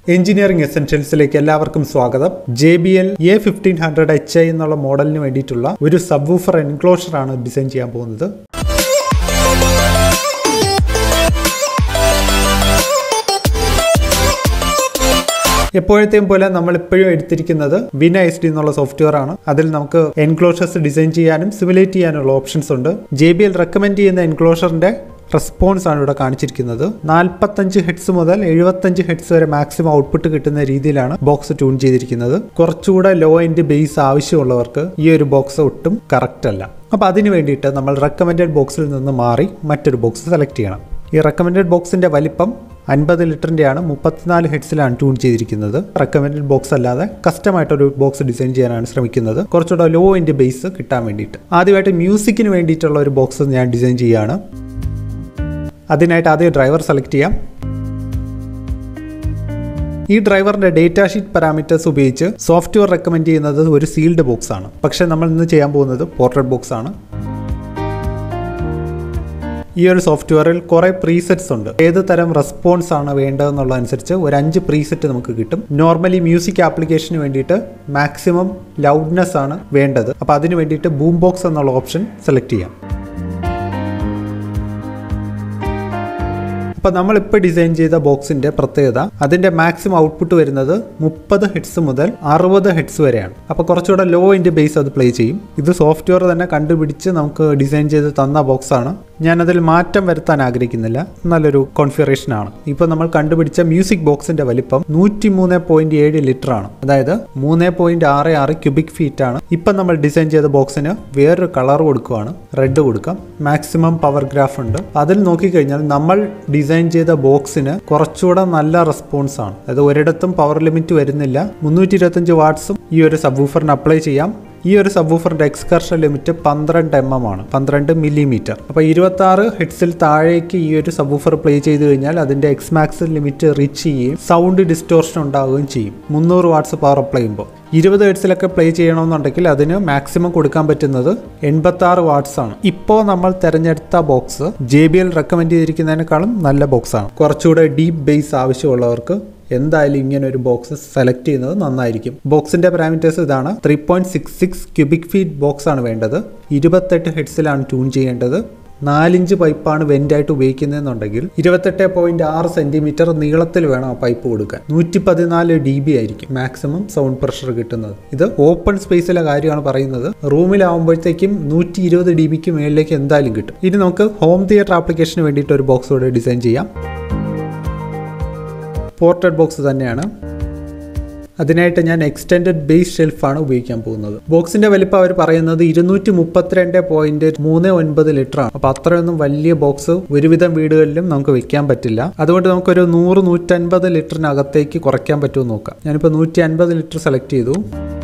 engineering എസെൻഷ്യൽസിലേക്ക് എല്ലാവർക്കും സ്വാഗതം J B L A fifteen hundred H I എന്നുള്ള മോഡലിന് വേണ്ടിയിട്ടുള്ള ഒരു സബ്വൂഫർ എൻക്ലോഷർ ആണ് ഡിസൈൻ ചെയ്യാൻ പോകുന്നത് എപ്പോഴത്തെയും പോലെ നമ്മൾ ഇപ്പോഴും എടുത്തിരിക്കുന്നത് വിന എസ് ഡി എന്നുള്ള സോഫ്റ്റ്വെയർ ആണ് അതിൽ നമുക്ക് എൻക്ലോഷേഴ്സ് ഡിസൈൻ ചെയ്യാനും സിമുലേറ്റ് ചെയ്യാനുള്ള ഓപ്ഷൻസ് ഉണ്ട് ജെ ബി എൽ റെക്കമെൻഡ് ചെയ്യുന്ന എൻക്ലോഷറിന്റെ റെസ്പോൺസ് ആണ് ഇവിടെ കാണിച്ചിരിക്കുന്നത് നാൽപ്പത്തഞ്ച് ഹെഡ്സ് മുതൽ എഴുപത്തഞ്ച് ഹെഡ്സ് വരെ മാക്സിമം ഔട്ട്പുട്ട് കിട്ടുന്ന രീതിയിലാണ് ബോക്സ് ട്യൂൺ ചെയ്തിരിക്കുന്നത് കുറച്ചുകൂടെ ലോ എൻഡ് ബേസ് ആവശ്യമുള്ളവർക്ക് ഈ ഒരു ബോക്സ് ഒട്ടും കറക്റ്റ് അല്ല അപ്പോൾ അതിന് വേണ്ടിയിട്ട് നമ്മൾ റെക്കമെൻഡഡ് ബോക്സിൽ നിന്ന് മാറി മറ്റൊരു ബോക്സ് സെലക്ട് ചെയ്യണം ഈ റെക്കമെൻഡഡ് ബോക്സിന്റെ വലിപ്പം അൻപത് ലിറ്ററിൻ്റെയാണ് മുപ്പത്തിനാല് ഹെഡ്സിലാണ് ട്യൂൺ ചെയ്തിരിക്കുന്നത് റെക്കമെൻഡഡ് ബോക്സ് അല്ലാതെ കസ്റ്റമായിട്ടൊരു ബോക്സ് ഡിസൈൻ ചെയ്യാനാണ് ശ്രമിക്കുന്നത് കുറച്ചുകൂടെ ലോ ഇൻ്റെ ബേസ് കിട്ടാൻ വേണ്ടിയിട്ട് ആദ്യമായിട്ട് മ്യൂസിക്കിന് വേണ്ടിയിട്ടുള്ള ഒരു ബോക്സ് ഞാൻ ഡിസൈൻ ചെയ്യുകയാണ് അതിനായിട്ട് ആദ്യം ഡ്രൈവർ സെലക്ട് ചെയ്യാം ഈ ഡ്രൈവറിന്റെ ഡേറ്റ ഷീറ്റ് പാരാമീറ്റേഴ്സ് ഉപയോഗിച്ച് സോഫ്റ്റ്വെയർ റെക്കമെൻഡ് ചെയ്യുന്നത് ഒരു സീൽഡ് ബോക്സ് ആണ് പക്ഷേ നമ്മൾ ഇന്ന് ചെയ്യാൻ പോകുന്നത് പോർട്രേറ്റ് ബോക്സ് ആണ് ഈ ഒരു സോഫ്റ്റ്വെയറിൽ കുറേ പ്രീസെറ്റ്സ് ഉണ്ട് ഏത് തരം റെസ്പോൺസ് ആണ് വേണ്ടതെന്നുള്ളതനുസരിച്ച് ഒരു അഞ്ച് പ്രീസെറ്റ് നമുക്ക് കിട്ടും നോർമലി മ്യൂസിക് ആപ്ലിക്കേഷന് വേണ്ടിയിട്ട് മാക്സിമം ലൗഡ്നെസ് ആണ് വേണ്ടത് അപ്പോൾ അതിന് വേണ്ടിയിട്ട് ബൂം ബോക്സ് എന്നുള്ള ഓപ്ഷൻ സെലക്ട് ചെയ്യാം അപ്പോൾ നമ്മളിപ്പോൾ ഡിസൈൻ ചെയ്ത ബോക്സിന്റെ പ്രത്യേകത അതിന്റെ മാക്സിമം ഔട്ട്പുട്ട് വരുന്നത് മുപ്പത് ഹെഡ്സ് മുതൽ അറുപത് ഹെഡ്സ് വരെയാണ് അപ്പോൾ കുറച്ചുകൂടെ ലോ ഇൻ്റെ ബേസ് അത് പ്ലേ ചെയ്യും ഇത് സോഫ്റ്റ്വെയർ തന്നെ കണ്ടുപിടിച്ച് നമുക്ക് ഡിസൈൻ ചെയ്ത് തന്ന ബോക്സ് ആണ് ഞാൻ അതിൽ മാറ്റം വരുത്താൻ ആഗ്രഹിക്കുന്നില്ല നല്ലൊരു കോൺഫിഗറേഷൻ ആണ് ഇപ്പോൾ നമ്മൾ കണ്ടുപിടിച്ച മ്യൂസിക് ബോക്സിന്റെ വലിപ്പം നൂറ്റി മൂന്ന് പോയിന്റ് ഏഴ് ലിറ്റർ ആണ് അതായത് മൂന്ന് പോയിന്റ് ആറ് ആറ് ക്യൂബിക് ഫീറ്റ് ആണ് ഇപ്പം നമ്മൾ ഡിസൈൻ ചെയ്ത ബോക്സിന് വേറൊരു കളർ കൊടുക്കുകയാണ് റെഡ് കൊടുക്കാം മാക്സിമം പവർ ഗ്രാഫ് ഉണ്ട് അതിൽ നോക്കിക്കഴിഞ്ഞാൽ നമ്മൾ ഡിസൈൻ ചെയ്ത ബോക്സിന് കുറച്ചുകൂടെ നല്ല റെസ്പോൺസ് ആണ് അതായത് ഒരിടത്തും പവർ ലിമിറ്റ് വരുന്നില്ല മുന്നൂറ്റി ഇരുപത്തഞ്ച് വാട്ട്സും ഈ ഒരു സബ്വൂഫറിന് അപ്ലൈ ചെയ്യാം ഈ ഒരു സബ്വൂഫറിന്റെ എക്സ്കർഷൻ ലിമിറ്റ് പന്ത്രണ്ട് എം എം ആണ് പന്ത്രണ്ട് മില്ലിമീറ്റർ അപ്പോൾ ഇരുപത്തി ആറ് ഹെഡ്സിൽ താഴേക്ക് ഈ ഒരു സബ്വൂഫർ പ്ലേ ചെയ്ത് കഴിഞ്ഞാൽ അതിന്റെ എക്സ് മാക്സ് ലിമിറ്റ് റീച്ച് ചെയ്യുകയും സൗണ്ട് ഡിസ്റ്റോർഷൻ ഉണ്ടാവുകയും ചെയ്യും മുന്നൂറ് വാട്ട്സ് പവർ അപ്ലൈ ചെയ്യുമ്പോൾ ഇരുപത് ഹെഡ്സിലൊക്കെ പ്ലേ ചെയ്യണമെന്നുണ്ടെങ്കിൽ അതിന് മാക്സിമം കൊടുക്കാൻ പറ്റുന്നത് എൺപത്തി ആറ് വാട്ട്സ് ആണ് ഇപ്പോൾ നമ്മൾ തിരഞ്ഞെടുത്ത box J B L recommend ചെയ്തിരിക്കുന്നതിനേക്കാളും നല്ല ബോക്സ് ആണ് കുറച്ചുകൂടെ ഡീപ്പ് ബേസ് ആവശ്യമുള്ളവർക്ക് എന്തായാലും ഇങ്ങനെ ഒരു ബോക്സ് സെലക്ട് ചെയ്യുന്നത് നന്നായിരിക്കും ബോക്സിന്റെ പാരാമീറ്റേഴ്സ് ഇതാണ് three point six six cubic feet box ആണ് വേണ്ടത് ഇരുപത്തെട്ട് ഹെഡ്സിലാണ് ട്യൂൺ ചെയ്യേണ്ടത് നാലിഞ്ച് പൈപ്പാണ് വെൻ്റായിട്ട് ഉപയോഗിക്കുന്നതെന്നുണ്ടെങ്കിൽ ഇരുപത്തെട്ട് പോയിന്റ് ആറ് സെന്റിമീറ്റർ നീളത്തിൽ വേണം ആ പൈപ്പ് കൊടുക്കാൻ നൂറ്റി പതിനാല് ഡി ബി ആയിരിക്കും മാക്സിമം സൗണ്ട് പ്രഷർ കിട്ടുന്നത് ഇത് ഓപ്പൺ സ്പേസിലെ കാര്യമാണ് പറയുന്നത് റൂമിലാവുമ്പോഴത്തേക്കും നൂറ്റി ഇരുപത് ഡി ബിക്ക് മുകളിലേക്ക് എന്തായാലും കിട്ടും ഇനി നമുക്ക് ഹോം തിയേറ്റർ ആപ്ലിക്കേഷന് വേണ്ടിയിട്ട് ഒരു ബോക്സ് കൂടെ ഡിസൈൻ ചെയ്യാം പോർട്ടഡ് ബോക്സ് തന്നെയാണ് അതിനായിട്ട് ഞാൻ എക്സ്റ്റെൻഡഡ് ബേസ് ഷെൽഫാണ് ഉപയോഗിക്കാൻ പോകുന്നത് ബോക്സിന്റെ വലിപ്പം അവർ പറയുന്നത് ഇരുന്നൂറ്റി മുപ്പത്തിരണ്ട് പോയിന്റ് മൂന്ന് ഒൻപത് ലിറ്റർ ആണ് അപ്പൊ അത്രയൊന്നും വലിയ ബോക്സ് ഒരുവിധം വീടുകളിലും നമുക്ക് വെക്കാൻ പറ്റില്ല അതുകൊണ്ട് നമുക്കൊരു നൂറ് നൂറ്റൻപത് ലിറ്ററിനകത്തേക്ക് കുറയ്ക്കാൻ പറ്റുമോ നോക്കാം ഞാനിപ്പോൾ നൂറ്റി അൻപത് ലിറ്റർ സെലക്ട് ചെയ്തു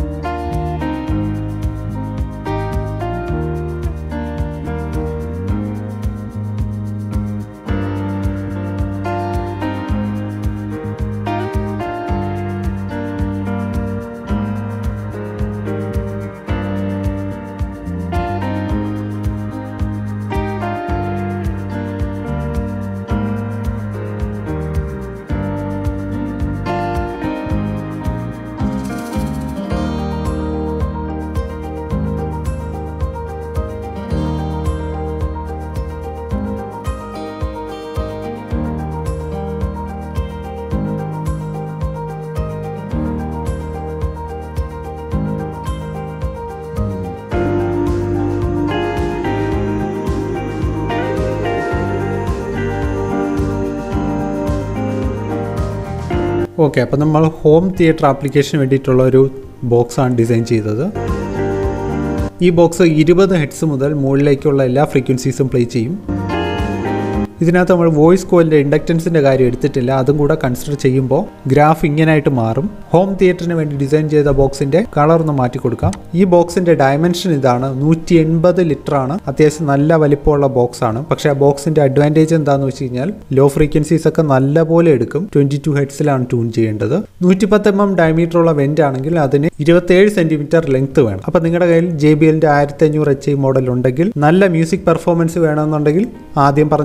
ഓക്കെ അപ്പോൾ നമ്മൾ ഹോം തിയേറ്റർ ആപ്ലിക്കേഷന് വേണ്ടിയിട്ടുള്ള ഒരു ബോക്സാണ് ഡിസൈൻ ചെയ്തത് ഈ ബോക്സ് ഇരുപത് ഹെഡ്സ് മുതൽ മുകളിലേക്കുള്ള എല്ലാ ഫ്രീക്വൻസീസും പ്ലേ ചെയ്യും ഇതിനകത്ത് നമ്മൾ വോയിസ് കോലിൻ്റെ ഇൻഡക്റ്റൻസിൻ്റെ കാര്യം എടുത്തിട്ടില്ല അതും കൂടെ കൺസിഡർ ചെയ്യുമ്പോൾ ഗ്രാഫ് ഇങ്ങനായിട്ട് മാറും ഹോം തിയേറ്ററിന് വേണ്ടി ഡിസൈൻ ചെയ്ത ബോക്സിന്റെ കളർ ഒന്ന് മാറ്റി കൊടുക്കാം ഈ ബോക്സിന്റെ ഡയമെൻഷൻ ഇതാണ് നൂറ്റി എൺപത് ലിറ്റർ ആണ് അത്യാവശ്യം നല്ല വലിപ്പമുള്ള ബോക്സ് ആണ് പക്ഷേ ആ ബോക്സിന്റെ അഡ്വാൻറ്റേജ് എന്താന്ന് വെച്ച് കഴിഞ്ഞാൽ ലോ ഫ്രീക്വൻസീസ് ഒക്കെ നല്ലപോലെ എടുക്കും ട്വന്റി ടു ഹെഡ്സിലാണ് ട്യൂൺ ചെയ്യേണ്ടത് നൂറ്റി പത്ത് എം എം ഡയമീറ്റർ ഉള്ള വെന്റ് ആണെങ്കിൽ അതിന് ഇരുപത്തേഴ് സെന്റിമീറ്റർ ലെങ്ത് വേണം അപ്പൊ നിങ്ങളുടെ കയ്യിൽ ജെ ബി എല്ലിന്റെ ആയിരത്തി അഞ്ഞൂറ് എച്ച് ഐ മോഡൽ ഉണ്ടെങ്കിൽ നല്ല മ്യൂസിക് പെർഫോമൻസ് വേണമെന്നുണ്ടെങ്കിൽ ആദ്യം പറഞ്ഞ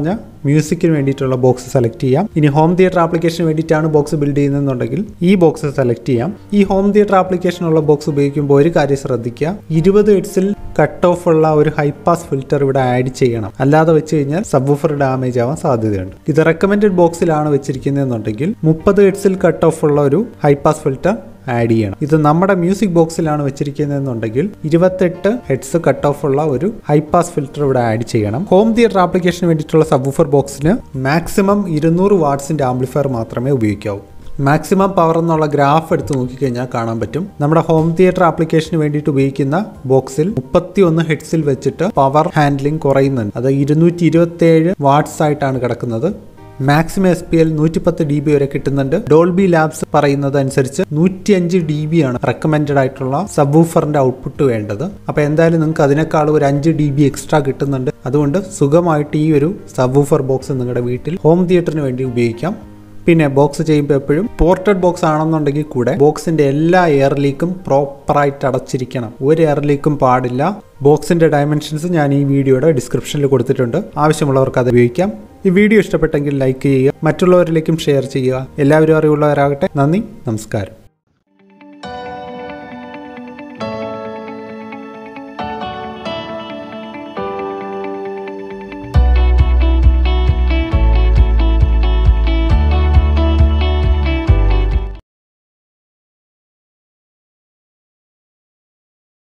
മ്യൂസിക്കിന് വേണ്ടിയിട്ടുള്ള ബോക്സ് സെലക്ട് ചെയ്യാം ഇനി ഹോം തിയേറ്റർ ആപ്ലിക്കേഷന് വേണ്ടിയിട്ടാണ് ബോക്സ് ബിൽഡ് ചെയ്യുന്നതെന്നുണ്ടെങ്കിൽ ഈ ബോക്സ് സെലക്ട് ചെയ്യാം ഈ ഹോം തിയേറ്റർ ആപ്ലിക്കേഷനുള്ള ബോക്സ് ഉപയോഗിക്കുമ്പോൾ ഒരു കാര്യം ശ്രദ്ധിക്കുക ഇരുപത് ഹെഡ്സിൽ കട്ട് ഓഫ് ഉള്ള ഒരു ഹൈ പാസ് ഫിൽറ്റർ ഇവിടെ ആഡ് ചെയ്യണം അല്ലാതെ വെച്ച് കഴിഞ്ഞാൽ സബ് വൂഫർ ഡാമേജ് ആവാൻ സാധ്യതയുണ്ട് ഇത് റെക്കമെൻഡഡ് ബോക്സിലാണ് വെച്ചിരിക്കുന്നതെന്നുണ്ടെങ്കിൽ മുപ്പത് ഹെഡ്സിൽ കട്ട് ഓഫ് ഉള്ള ഒരു ഹൈ പാസ് ഫിൽറ്റർ ആഡ് ചെയ്യണം ഇത് നമ്മുടെ മ്യൂസിക് ബോക്സിലാണ് വെച്ചിരിക്കുന്നതെന്നുണ്ടെങ്കിൽ ഇരുപത്തെട്ട് ഹെഡ്സ് കട്ട് ഓഫ് ഉള്ള ഒരു ഹൈ പാസ് ഫിൽറ്റർ ഇവിടെ ആഡ് ചെയ്യണം ഹോം തിയേറ്റർ ആപ്ലിക്കേഷന് വേണ്ടിയിട്ടുള്ള സബ്വൂഫർ ബോക്സിന് മാക്സിമം ഇരുന്നൂറ് വാട്ട്സിന്റെ ആംപ്ലിഫയർ മാത്രമേ ഉപയോഗിക്കാവൂ മാക്സിമം പവർ എന്നുള്ള ഗ്രാഫ് എടുത്ത് നോക്കിക്കഴിഞ്ഞാൽ കാണാൻ പറ്റും നമ്മുടെ ഹോം തിയേറ്റർ ആപ്ലിക്കേഷന് വേണ്ടിയിട്ട് ഉപയോഗിക്കുന്ന ബോക്സിൽ മുപ്പത്തി ഒന്ന് ഹെഡ്സിൽ വെച്ചിട്ട് പവർ ഹാൻഡ്ലിംഗ് കുറയുന്നുണ്ട് അത് ഇരുന്നൂറ്റി ഇരുപത്തി ഏഴ് വാട്ട്സ് ആയിട്ടാണ് കിടക്കുന്നത് മാക്സിമം എസ് പി എൽ നൂറ്റിപ്പത്ത് ഡി ബി വരെ കിട്ടുന്നുണ്ട് ഡോൾബി ലാബ്സ് പറയുന്നത് അനുസരിച്ച് നൂറ്റിയഞ്ച് ഡി ബി ആണ് റെക്കമെൻഡഡ് ആയിട്ടുള്ള സബ്വൂഫറിന്റെ ഔട്ട്പുട്ട് വേണ്ടത് അപ്പൊ എന്തായാലും നിങ്ങൾക്ക് അതിനേക്കാൾ ഒരു അഞ്ച് ഡി ബി എക്സ്ട്രാ കിട്ടുന്നുണ്ട് അതുകൊണ്ട് സുഖമായിട്ട് ഈ ഒരു സബ്വൂഫർ ബോക്സ് നിങ്ങളുടെ വീട്ടിൽ ഹോം തിയേറ്ററിന് വേണ്ടി ഉപയോഗിക്കാം പിന്നെ ബോക്സ് ചെയ്യുമ്പോൾ എപ്പോഴും പോർട്ടഡ് ബോക്സ് ആണെന്നുണ്ടെങ്കിൽ കൂടെ ബോക്സിന്റെ എല്ലാ എയർ ലീക്കും പ്രോപ്പറായിട്ട് അടച്ചിരിക്കണം ഒരു എയർ ലീക്കും പാടില്ല ബോക്സിന്റെ ഡയമെൻഷൻസ് ഞാൻ ഈ വീഡിയോയുടെ ഡിസ്ക്രിപ്ഷനിൽ കൊടുത്തിട്ടുണ്ട് ആവശ്യമുള്ളവർക്ക് അത് ഉപയോഗിക്കാം ഈ വീഡിയോ ഇഷ്ടപ്പെട്ടെങ്കിൽ ലൈക്ക് ചെയ്യുക മറ്റുള്ളവരിലേക്കും ഷെയർ ചെയ്യുക എല്ലാവരും അറിവുള്ളവരാകട്ടെ നന്ദി നമസ്കാരം